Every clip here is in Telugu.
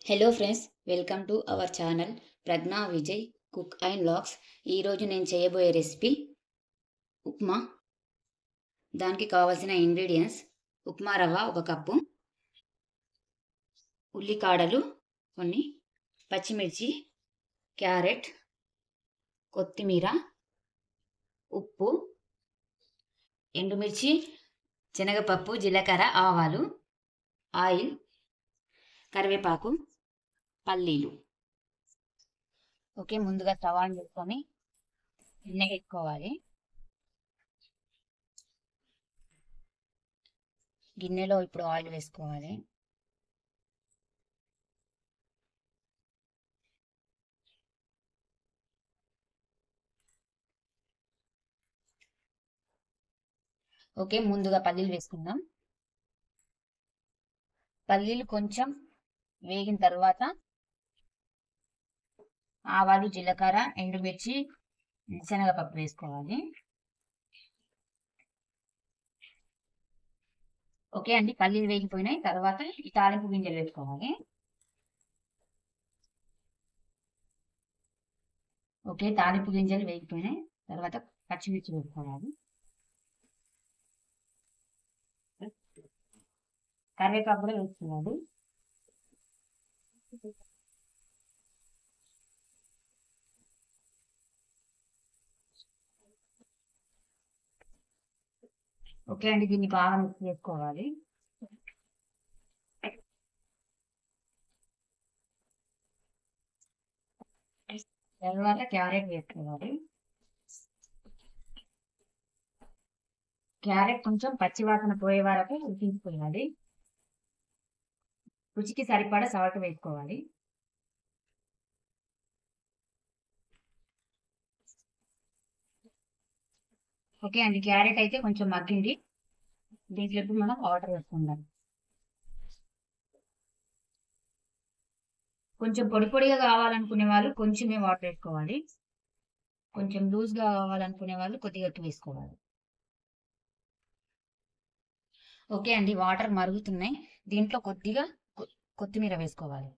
hello friends welcome to our channel Pragna Vijay cook and lacks ఈరోజు నేను చేయబోయే రెసిపీ ఉప్మా దానికి కావాల్సిన ఇంగ్రీడియంట్స్ ఉప్మా రవ్వ ఒక కప్పు ఉల్లికాడలు కొన్ని పచ్చిమిర్చి క్యారెట్ కొత్తిమీర ఉప్పు ఎండుమిర్చి శనగపప్పు జీలకర్ర ఆవాలు ఆయిల్ కరివేపాకు పల్లీలు ఓకే ముందుగా స్టవ్ ఆన్ చేసుకొని గిన్నె పెట్టుకోవాలి గిన్నెలో ఇప్పుడు ఆయిల్ వేసుకోవాలి ఓకే ముందుగా పల్లీలు వేసుకుందాం పల్లీలు కొంచెం వేగిన తర్వాత ఆవాలు జీలకర్ర ఎండుమిర్చి శనగపప్పు వేసుకోవాలి ఓకే అండి పల్లీలు వేగిపోయినాయి తర్వాత ఈ తాలింపు గింజలు వేసుకోవాలి ఓకే తాలింపు గింజలు వేగిపోయినాయి తర్వాత పచ్చిమిర్చి వేసుకోవాలి కరివేపాకు కూడా వేసుకోవాలి ఓకే అండి దీన్ని బాగా మిక్స్ చేసుకోవాలి తర్వాత క్యారెట్ వేసుకోవాలి క్యారెట్ కొంచెం పచ్చివాసన పోయే వరకు ఉడికించుకోవాలి రుచికి సరిపడా సాల్ట్ వేసుకోవాలి ఓకే అండి క్యారెట్ అయితే కొంచెం మగ్గింది దీంట్లోకి మనం వాటర్ వేసుకుందాం కొంచెం పొడి పొడిగా కావాలనుకునే వాళ్ళు కొంచెమే వాటర్ వేసుకోవాలి కొంచెం లూజ్గా కావాలనుకునే వాళ్ళు కొద్దిగా ఎక్కువ వేసుకోవాలి ఓకే అండి వాటర్ మరుగుతున్నాయి దీంట్లో కొద్దిగా కొత్తిమీర వేసుకోవాలి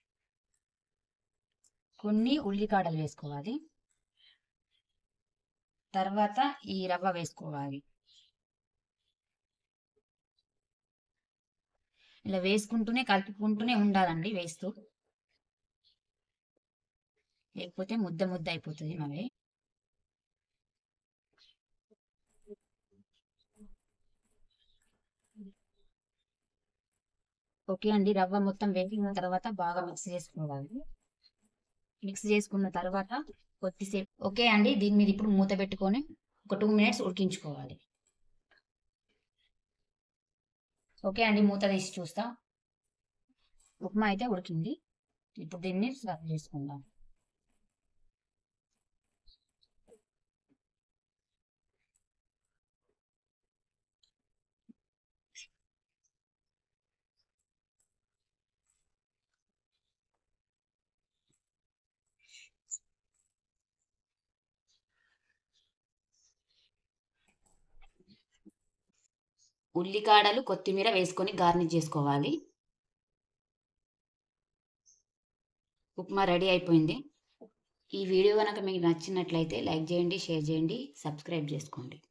కొన్ని ఉల్లికాడలు వేసుకోవాలి తర్వాత ఈ రవ్వ వేసుకోవాలి ఇలా వేసుకుంటూనే కలుపుకుంటూనే ఉండాలండి వేస్తూ లేకపోతే ముద్ద ముద్ద అయిపోతుంది మరి ఓకే అండి రవ్వ మొత్తం వేగిన తర్వాత బాగా మిక్స్ చేసుకోవాలి మిక్స్ చేసుకున్న తర్వాత కొద్దిసేపు ఓకే అండి దీని మీద ఇప్పుడు మూత పెట్టుకొని ఒక టూ మినిట్స్ ఉడికించుకోవాలి ఓకే అండి మూత తీసి చూస్తా ఉప్మా అయితే ఉడికింది ఇప్పుడు దీన్ని సర్వ్ చేసుకుందాం ఉల్లికాడలు కొత్తిమీర వేసుకొని గార్నిష్ చేసుకోవాలి ఉప్మా రెడీ అయిపోయింది ఈ వీడియో కనుక మీకు నచ్చినట్లయితే లైక్ చేయండి షేర్ చేయండి సబ్స్క్రైబ్ చేసుకోండి